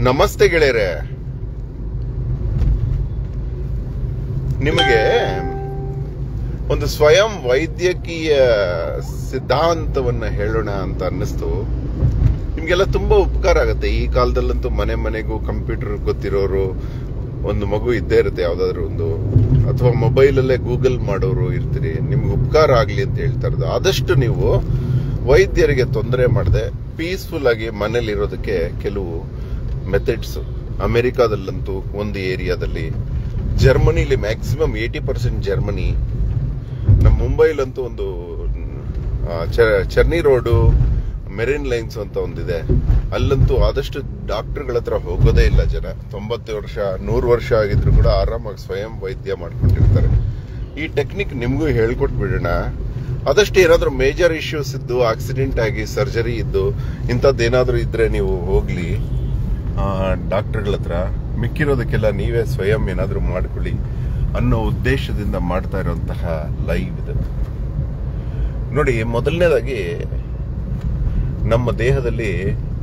ನಮಸ್ತೆ ಗೆಳೆಯರೆ ನಿಮಗೆ ಒಂದು ಸ್ವಯಂ ವೈದ್ಯಕೀಯ ಸಿದ್ಧಾಂತವನ್ನ ಹೇಳೋಣ ಅಂತ ಅನ್ನಿಸ್ತು ನಿಮ್ಗೆಲ್ಲ ತುಂಬಾ ಉಪಕಾರ ಆಗುತ್ತೆ ಈ ಕಾಲದಲ್ಲಂತೂ ಮನೆ ಮನೆಗೂ ಕಂಪ್ಯೂಟರ್ ಗೊತ್ತಿರೋರು ಒಂದು ಮಗು ಇದ್ದೇ ಇರುತ್ತೆ ಯಾವ್ದಾದ್ರು ಒಂದು ಅಥವಾ ಮೊಬೈಲ್ ಅಲ್ಲೇ ಗೂಗಲ್ ಮಾಡೋರು ಇರ್ತೀರಿ ನಿಮ್ಗೆ ಉಪಕಾರ ಆಗ್ಲಿ ಅಂತ ಹೇಳ್ತಾ ಇರೋದು ಆದಷ್ಟು ನೀವು ವೈದ್ಯರಿಗೆ ತೊಂದರೆ ಮಾಡದೆ ಪೀಸ್ಫುಲ್ ಆಗಿ ಮನೇಲಿ ಇರೋದಕ್ಕೆ ಕೆಲವು ಮೆಥಡ್ಸ್ ಅಮೆರಿಕಾದಲ್ಲಂತೂ ಒಂದು ಏರಿಯಾದಲ್ಲಿ ಜರ್ಮನಿಲಿ ಮ್ಯಾಕ್ಸಿಮಮ್ ಏಟಿ ಪರ್ಸೆಂಟ್ ಜರ್ಮನಿ ನಮ್ಮ ಮುಂಬೈಲಂತೂ ಒಂದು ಆ, ಚ- ಚರ್ನಿ ರೋಡು ಮೆರಿನ್ ಲೈನ್ಸ್ ಅಂತ ಒಂದಿದೆ ಅಲ್ಲಂತೂ ಆದಷ್ಟು ಡಾಕ್ಟರ್ಗಳ ಹತ್ರ ಹೋಗೋದೇ ಇಲ್ಲ ಜನ ತೊಂಬತ್ತು ವರ್ಷ ನೂರು ವರ್ಷ ಆಗಿದ್ರು ಕೂಡ ಆರಾಮಾಗಿ ಸ್ವಯಂ ವೈದ್ಯ ಮಾಡ್ಕೊಂಡಿರ್ತಾರೆ ಈ ಟೆಕ್ನಿಕ್ ನಿಮಗೂ ಹೇಳ್ಕೊಟ್ಬಿಡೋಣ ಆದಷ್ಟು ಏನಾದರೂ ಮೇಜರ್ ಇಶ್ಯೂಸ್ ಇದ್ದು ಆಕ್ಸಿಡೆಂಟ್ ಆಗಿ ಸರ್ಜರಿ ಇದ್ದು ಇಂಥದ್ದೇನಾದ್ರೂ ಇದ್ರೆ ನೀವು ಹೋಗ್ಲಿ ಡಾಕ್ಟರ್ಗಳ ಹತ್ರ ಮಿಕ್ಕಿರೋದಕ್ಕೆಲ್ಲ ನೀವೇ ಸ್ವಯಂ ಏನಾದರೂ ಮಾಡ್ಕೊಳ್ಳಿ ಅನ್ನೋ ಉದ್ದೇಶದಿಂದ ಮಾಡ್ತಾ ಇರುವಂತಹ ಲೈವ್ ಇದು ನೋಡಿ ಮೊದಲನೇದಾಗಿ ನಮ್ಮ ದೇಹದಲ್ಲಿ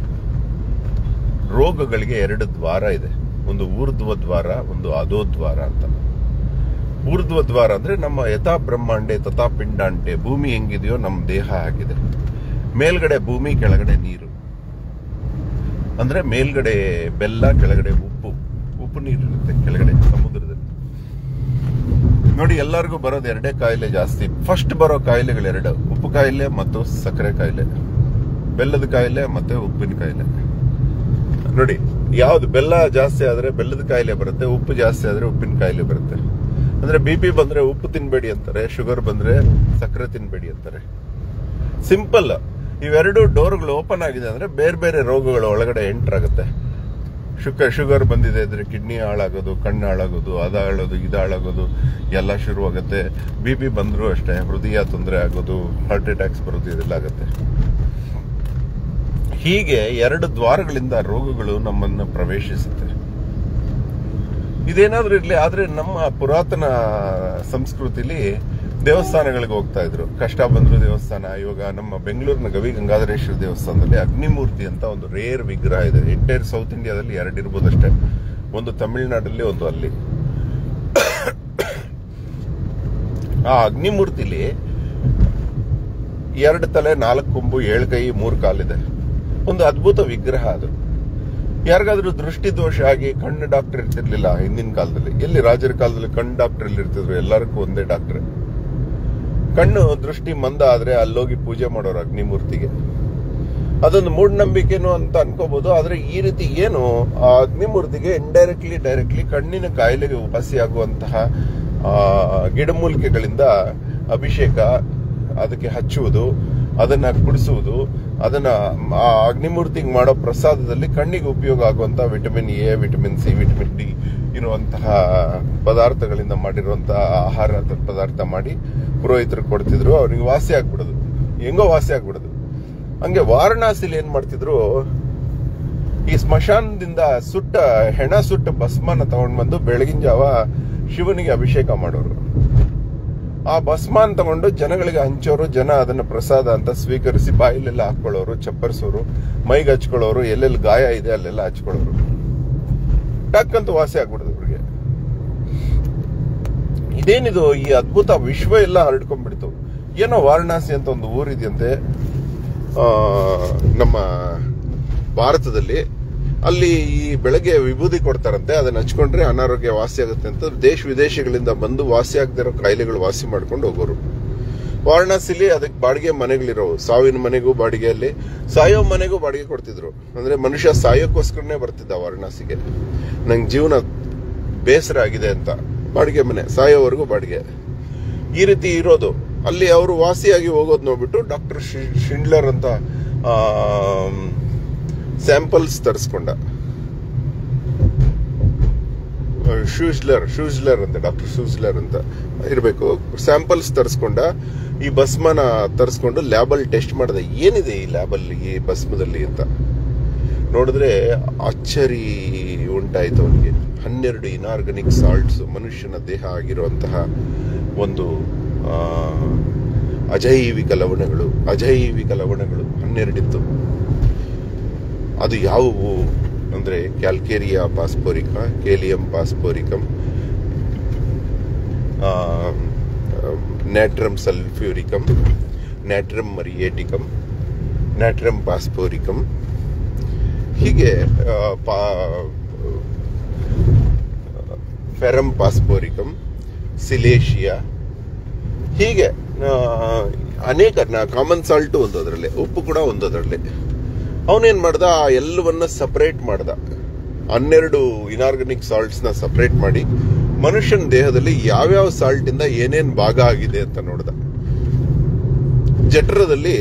ರೋಗಗಳಿಗೆ ಎರಡು ದ್ವಾರ ಇದೆ ಒಂದು ಊರ್ಧ್ವ ದ್ವಾರ ಒಂದು ಅಧೋ ದ್ವಾರ ಅಂತ ಊರ್ಧ್ವ ದ್ವಾರ ಅಂದ್ರೆ ನಮ್ಮ ಯಥಾ ಬ್ರಹ್ಮಾಂಡೆ ತಥಾ ಪಿಂಡಾಂಡೆ ಭೂಮಿ ಹೆಂಗಿದೆಯೋ ನಮ್ಮ ದೇಹ ಆಗಿದೆ ಮೇಲ್ಗಡೆ ಭೂಮಿ ಕೆಳಗಡೆ ನೀರು ಅಂದ್ರೆ ಮೇಲ್ಗಡೆ ಬೆಲ್ಲ ಕೆಳಗಡೆ ಉಪ್ಪು ಉಪ್ಪು ನೀರು ಇರುತ್ತೆ ಕೆಳಗಡೆ ಸಮುದ್ರದಲ್ಲಿ ನೋಡಿ ಎಲ್ಲರಿಗೂ ಬರೋದು ಎರಡೇ ಕಾಯಿಲೆ ಜಾಸ್ತಿ ಫಸ್ಟ್ ಬರೋ ಕಾಯಿಲೆಗಳು ಎರಡು ಉಪ್ಪು ಕಾಯಿಲೆ ಮತ್ತು ಸಕ್ಕರೆ ಕಾಯಿಲೆ ಬೆಲ್ಲದ ಕಾಯಿಲೆ ಮತ್ತೆ ಉಪ್ಪಿನ ಕಾಯಿಲೆ ನೋಡಿ ಯಾವ್ದು ಬೆಲ್ಲ ಜಾಸ್ತಿ ಆದ್ರೆ ಬೆಲ್ಲದ ಕಾಯಿಲೆ ಬರುತ್ತೆ ಉಪ್ಪು ಜಾಸ್ತಿ ಆದ್ರೆ ಉಪ್ಪಿನ ಕಾಯಿಲೆ ಬರುತ್ತೆ ಅಂದ್ರೆ ಬಿ ಪಿ ಬಂದ್ರೆ ಉಪ್ಪು ತಿನ್ಬೇಡಿ ಅಂತಾರೆ ಶುಗರ್ ಬಂದ್ರೆ ಸಕ್ಕರೆ ತಿನ್ಬೇಡಿ ಅಂತಾರೆ ಸಿಂಪಲ್ ಇವೆರಡು ಡೋರ್ಗಳು ಓಪನ್ ಆಗಿದೆ ಅಂದ್ರೆ ಬೇರೆ ಬೇರೆ ರೋಗಗಳು ಒಳಗಡೆ ಎಂಟರ್ ಆಗುತ್ತೆ ಶುಗರ್ ಶುಗರ್ ಬಂದಿದೆ ಅಂದ್ರೆ ಕಿಡ್ನಿ ಹಾಳಾಗೋದು ಕಣ್ಣು ಹಾಳಾಗೋದು ಅದ ಹಾಳೋದು ಇದು ಹಾಳಾಗೋದು ಎಲ್ಲ ಶುರುವಾಗುತ್ತೆ ಬಿ ಪಿ ಬಂದರೂ ಅಷ್ಟೇ ಹೃದಯ ತೊಂದರೆ ಆಗೋದು ಹಾರ್ಟ್ ಅಟ್ಯಾಕ್ಸ್ ಬರೋದು ಇದೆಲ್ಲ ಆಗುತ್ತೆ ಹೀಗೆ ಎರಡು ದ್ವಾರಗಳಿಂದ ರೋಗಗಳು ನಮ್ಮನ್ನು ಪ್ರವೇಶಿಸುತ್ತೆ ಇದೇನಾದ್ರೂ ಇರ್ಲಿ ಆದ್ರೆ ನಮ್ಮ ಪುರಾತನ ಸಂಸ್ಕೃತಿಲಿ ದೇವಸ್ಥಾನಗಳಿಗೆ ಹೋಗ್ತಾ ಇದ್ರು ಕಷ್ಟ ಬಂದ್ರು ದೇವಸ್ಥಾನ ಇವಾಗ ನಮ್ಮ ಬೆಂಗಳೂರಿನ ಗವಿ ಗಂಗಾಧರೇಶ್ವರ ದೇವಸ್ಥಾನದಲ್ಲಿ ಅಗ್ನಿಮೂರ್ತಿ ಅಂತ ಒಂದು ರೇರ್ ವಿಗ್ರಹ ಇದೆ ಎಂಟೈರ್ ಸೌತ್ ಇಂಡಿಯಾದಲ್ಲಿ ಎರಡು ಇರ್ಬೋದಷ್ಟೇ ಒಂದು ತಮಿಳುನಾಡಲ್ಲಿ ಒಂದು ಅಲ್ಲಿ ಆ ಅಗ್ನಿಮೂರ್ತಿಲಿ ಎರಡು ತಲೆ ನಾಲ್ಕು ಕೊಂಬು ಏಳು ಕೈ ಮೂರು ಕಾಲಿದೆ ಒಂದು ಅದ್ಭುತ ವಿಗ್ರಹ ಅದು ಯಾರಿಗಾದ್ರೂ ದೃಷ್ಟಿ ದೋಷ ಆಗಿ ಕಣ್ಣು ಡಾಕ್ಟರ್ ಇರ್ತಿರ್ಲಿಲ್ಲ ಹಿಂದಿನ ಕಾಲದಲ್ಲಿ ಎಲ್ಲಿ ರಾಜರ ಕಾಲದಲ್ಲಿ ಕಣ್ಣು ಡಾಕ್ಟರ್ ಎಲ್ಲಿ ಇರ್ತಿದ್ರು ಎಲ್ಲರಿಗೂ ಒಂದೇ ಡಾಕ್ಟರ್ ಕಣ್ಣು ದೃಷ್ಟಿ ಮಂದ ಆದ್ರೆ ಅಲ್ಲೋಗಿ ಪೂಜೆ ಮಾಡೋರು ಅಗ್ನಿಮೂರ್ತಿಗೆ ಅದೊಂದು ಮೂಢನಂಬಿಕೆನು ಅಂತ ಅನ್ಕೋಬಹುದು ಆದ್ರೆ ಈ ರೀತಿ ಏನು ಆ ಅಗ್ನಿಮೂರ್ತಿಗೆ ಇಂಡೈರೆಕ್ಟ್ಲಿ ಡೈರೆಕ್ಟ್ಲಿ ಕಣ್ಣಿನ ಕಾಯಿಲೆಗೆ ವಾಸಿಯಾಗುವಂತಹ ಆ, ಗಿಡಮೂಲಿಕೆಗಳಿಂದ ಅಭಿಷೇಕ ಅದಕ್ಕೆ ಹಚ್ಚುವುದು ಅದನ್ನ ಕುಡಿಸುವುದು ಅದನ್ನ ಆ ಅಗ್ನಿಮೂರ್ತಿಗೆ ಮಾಡೋ ಪ್ರಸಾದದಲ್ಲಿ ಕಣ್ಣಿಗೆ ಉಪಯೋಗ ಆಗುವಂತಹ vitamin A vitamin C vitamin D ಇರುವಂತಹ ಪದಾರ್ಥಗಳಿಂದ ಮಾಡಿರುವಂತಹ ಆಹಾರ ಪದಾರ್ಥ ಮಾಡಿ ಪುರೋಹಿತರು ಕೊಡ್ತಿದ್ರು ಅವ್ರಿಗೆ ವಾಸಿ ಆಗ್ಬಿಡೋದು ಹೆಂಗೋ ವಾಸಿ ಆಗ್ಬಿಡೋದು ಹಂಗೆ ವಾರಣಾಸಿಲಿ ಏನ್ ಮಾಡ್ತಿದ್ರು ಈ ಸ್ಮಶಾನದಿಂದ ಸುಟ್ಟ ಹೆಣ ಸುಟ್ಟ ಭಸ್ಮನ ತಗೊಂಡ್ ಬಂದು ಬೆಳಗಿನ ಜಾವ ಶಿವನಿಗೆ ಅಭಿಷೇಕ ಮಾಡೋರು ಆ ಭಸ್ಮಾನ್ ತಗೊಂಡು ಜನಗಳಿಗೆ ಹಂಚೋರು ಜನ ಅದನ್ನ ಪ್ರಸಾದ ಅಂತ ಸ್ವೀಕರಿಸಿ ಬಾಯಿಲೆಲ್ಲ ಹಾಕೊಳ್ಳೋರು ಚಪ್ಪರಿಸೋರು ಮೈಗೆ ಹಚ್ಕೊಳ್ಳೋರು ಎಲ್ಲೆಲ್ಲಿ ಗಾಯ ಇದೆ ಅಲ್ಲೆಲ್ಲ ಹಚ್ಕೊಳ್ಳೋರು ಟಕ್ ಅಂತ ವಾಸಿ ಆಗ್ಬಿಡುದು ಅವ್ರಿಗೆ ಇದೇನಿದು ಈ ಅದ್ಭುತ ವಿಶ್ವ ಎಲ್ಲ ಹರಡ್ಕೊಂಡ್ಬಿಡ್ತು ಏನೋ ವಾರಣಾಸಿ ಅಂತ ಒಂದು ಊರಿದೆಯಂತೆ ಆ, ನಮ್ಮ ಭಾರತದಲ್ಲಿ ಅಲ್ಲಿ ಈ ಬೆಳಗ್ಗೆ ವಿಭೂತಿ ಕೊಡ್ತಾರಂತೆ ಅದನ್ನ ಹಚ್ಕೊಂಡ್ರೆ ಅನಾರೋಗ್ಯ ವಾಸಿ ಆಗುತ್ತೆ ಅಂತ ದೇಶ ವಿದೇಶಗಳಿಂದ ಬಂದು ವಾಸಿ ಆಗದಿರೋ ಕಾಯಿಲೆಗಳು ವಾಸಿ ಮಾಡ್ಕೊಂಡು ಹೋಗೋರು ವಾರಣಾಸಿಲಿ ಅದಕ್ಕೆ ಬಾಡಿಗೆ ಮನೆಗಳಿರೋವು ಸಾವಿನ ಮನೆಗೂ ಬಾಡಿಗೆಯಲ್ಲಿ ಸಾಯೋ ಮನೆಗೂ ಬಾಡಿಗೆ ಕೊಡ್ತಿದ್ರು ಅಂದ್ರೆ ಮನುಷ್ಯ ಸಾಯೋಕ್ಕೋಸ್ಕರನೇ ಬರ್ತಿದ್ದ ವಾರಣಾಸಿಗೆ ನಂಗೆ ಜೀವನ ಬೇಸರ ಆಗಿದೆ ಅಂತ ಬಾಡಿಗೆ ಮನೆ ಸಾಯೋವರೆಗೂ ಬಾಡಿಗೆ ಈ ರೀತಿ ಇರೋದು ಅಲ್ಲಿ ಅವರು ವಾಸಿಯಾಗಿ ಹೋಗೋದು ನೋಡ್ಬಿಟ್ಟು ಡಾಕ್ಟರ್ ಶಿಂಡ್ಲರ್ ಅಂತ ಸ್ಯಾಂಪಲ್ಸ್ ತರಿಸ್ಕೊಂಡ ಶೂಸ್ಲರ್ ಶೂಸ್ಲರ್ ಅಂತ ಡಾಕ್ಟರ್ ಶೂಸ್ಲರ್ ಅಂತ ಇರಬೇಕು ಸ್ಯಾಂಪಲ್ಸ್ ತರಿಸ್ಕೊಂಡ ಈ ಭಸ್ಮನ ತರಿಸ್ಕೊಂಡು ಲ್ಯಾಬಲ್ಲಿ ಟೆಸ್ಟ್ ಮಾಡಿದೆ ಏನಿದೆ ಈ ಲ್ಯಾಬಲ್ಲಿ ಈ ಭಸ್ಮದಲ್ಲಿ ಅಂತ ನೋಡಿದ್ರೆ ಅಚ್ಚರಿ ಉಂಟಾಯ್ತು ಅವನಿಗೆ ಹನ್ನೆರಡು ಇನಾರ್ಗಾನಿಕ್ ಸಾಲ್ಟ್ಸ್ ಮನುಷ್ಯನ ದೇಹ ಆಗಿರುವಂತಹ ಒಂದು ಆ, ಅಜೈವಿಕ ಲವಣಗಳು ಅಜೈವಿಕ ಲವಣಗಳು ಹನ್ನೆರಡಿತ್ತು ಅದು ಯಾವುವು ಅಂದ್ರೆ ಕ್ಯಾಲ್ಕೇರಿಯಾ ಪಾಸ್ಪೋರಿಕಾ ಕೇಲಿಯಂ ಪಾಸ್ಪೋರಿಕಮ್ ನ್ಯಾಟ್ರಮ್ ಸಲ್ಫ್ಯೂರಿಕಮ್ ನ್ಯಾಟ್ರಮ್ ಮರಿಯೇಟಿಕಮ್ ನ್ಯಾಟ್ರಮ್ ಪಾಸ್ಪೋರಿಕಮ್ ಹೀಗೆ ಆ, ಪಾ ಫೆರಮ್ ಪಾಸ್ಪೋರಿಕಮ್ ಸಿಲೇಶಿಯಾ ಹೀಗೆ ಆ, ಅನೇಕ ಕಾಮನ್ ಸಾಲ್ಟ್ ಒಂದು ಅದರಲ್ಲಿ ಉಪ್ಪು ಕೂಡ ಒಂದು ಅದರಲ್ಲಿ ಅವನೇನ್ ಮಾಡ್ದ ಆ ಎಲ್ಲವನ್ನ ಸಪರೇಟ್ ಮಾಡ್ದ ಹನ್ನೆರಡು ಇನಾರ್ಗಾನಿಕ್ ಸಾಲ್ಟ್ಸ್ ನ ಸಪರೇಟ್ ಮಾಡಿ ಮನುಷ್ಯನ ದೇಹದಲ್ಲಿ ಯಾವ್ಯಾವ ಸಾಲ್ಟ್ ಇಂದ ಏನೇನ್ ಭಾಗ ಆಗಿದೆ ಅಂತ ನೋಡ್ದ ಜಠರದಲ್ಲಿ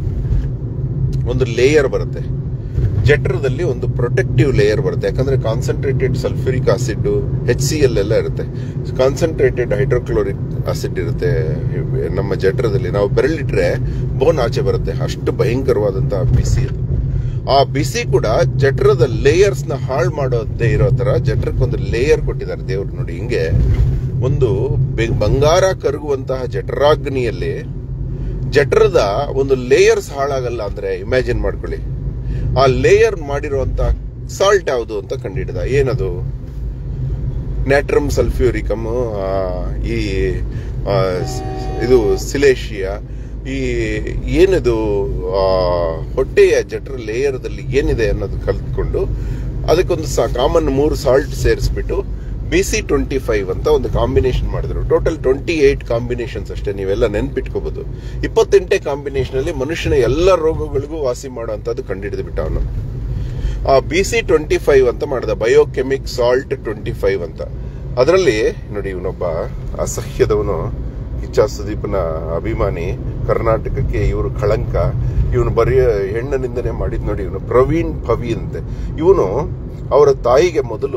ಒಂದು ಲೇಯರ್ ಬರುತ್ತೆ ಜಠರದಲ್ಲಿ ಒಂದು ಪ್ರೊಟೆಕ್ಟಿವ್ ಲೇಯರ್ ಬರುತ್ತೆ ಯಾಕಂದ್ರೆ concentrated sulphuric acid H C L ಎಲ್ಲ ಇರುತ್ತೆ ಕಾನ್ಸಂಟ್ರೇಟೆಡ್ ಹೈಡ್ರೋಕ್ಲೋರಿಕ್ ಆಸಿಡ್ ಇರುತ್ತೆ ನಮ್ಮ ಜಠರದಲ್ಲಿ ನಾವು ಬೆರಳಿಟ್ರೆ ಬೋನ್ ಆಚೆ ಬರುತ್ತೆ ಅಷ್ಟು ಭಯಂಕರವಾದಂತಹ ಬಿಸಿ ಅದು ಆ ಬಿಸಿ ಕೂಡ ಜಠರದ ಲೇಯರ್ಸ್ ನ ಹಾಳು ಮಾಡೋದೇ ಇರೋ ತರ ಜಠರಕ್ಕೊಂದು ಲೇಯರ್ ಕೊಟ್ಟಿದ್ದಾರೆ ದೇವ್ರು ನೋಡಿ ಹಿಂಗೆ ಒಂದು ಬೆ- ಬಂಗಾರ ಕರಗುವಂತಹ ಜಠರಾಗ್ನಿಯಲ್ಲಿ ಜಠರದ ಒಂದು ಲೇಯರ್ಸ್ ಹಾಳಾಗಲ್ಲ ಅಂದ್ರೆ ಇಮ್ಯಾಜಿನ್ ಮಾಡ್ಕೊಳ್ಳಿ ಆ ಲೇಯರ್ ಮಾಡಿರುವಂತ ಸಾಲ್ಟ್ ಯಾವುದು ಅಂತ ಕಂಡಿಡಿದ ಏನದು ನ್ಯಾಟ್ರಮ್ ಸಲ್ಫ್ಯೂರಿಕಮ್ ಈ ಆ, ಸ್- ಇದು ಸಿಲೇಶಿಯಾ ಈ ಏನಿದು ಆ, ಹೊಟ್ಟೆಯ ಜಠರ ಲೇಯರ್ದಲ್ಲಿ ಏನಿದೆ ಅನ್ನೋದು ಕಲ್ತ್ಕೊಂಡು ಅದಕ್ಕೊಂದು ಕಾಮನ್ ಮೂರು ಸಾಲ್ಟ್ ಸೇರಿಸ್ಬಿಟ್ಟು ಬಿ ಸಿ ಟ್ವೆಂಟಿ ಫೈವ್ ಅಂತ ಒಂದು ಕಾಂಬಿನೇಷನ್ ಮಾಡಿದ್ರು ಟೋಟಲ್ ಟ್ವೆಂಟಿ ಏಟ್ ಕಾಂಬಿನೇಷನ್ಸ್ ಅಷ್ಟೇ ನೀವೆಲ್ಲ ನೆನ್ಪಿಟ್ಕೋಬಹುದು ಇಪ್ಪತ್ತೆಂಟೇ ಕಾಂಬಿನೇಷನ್ ಅಲ್ಲಿ ಮನುಷ್ಯನ ಎಲ್ಲ ರೋಗಗಳಿಗೂ ವಾಸಿ ಮಾಡುವಂತದ್ದು ಕಂಡುಹಿಡಿದು ಬಿಟ್ಟ ಅವನು ಆ ಬಿ ಸಿ ಟ್ವೆಂಟಿ ಫೈವ್ ಅಂತ ಮಾಡಿದ ಬಯೋಕೆಮಿಕ್ ಸಾಲ್ಟ್ ಟ್ವೆಂಟಿ ಫೈವ್ ಅಂತ ಅದರಲ್ಲಿ ನೋಡಿ ಇವನೊಬ್ಬ ಅಸಹ್ಯದವನು ಕಿಚ್ಚ ಸುದೀಪ್ನ ಅಭಿಮಾನಿ ಕರ್ನಾಟಕಕ್ಕೆ ಇವರು ಕಳಂಕ ಇವನು ಬರೀ ಹೆಣ್ಣನಿಂದನೇ ಮಾಡಿದ್ ನೋಡಿ ಇವನು ಪ್ರವೀಣ್ ಭವಿ ಅಂತೆ ಇವನು ಅವರ ತಾಯಿಗೆ ಮೊದಲು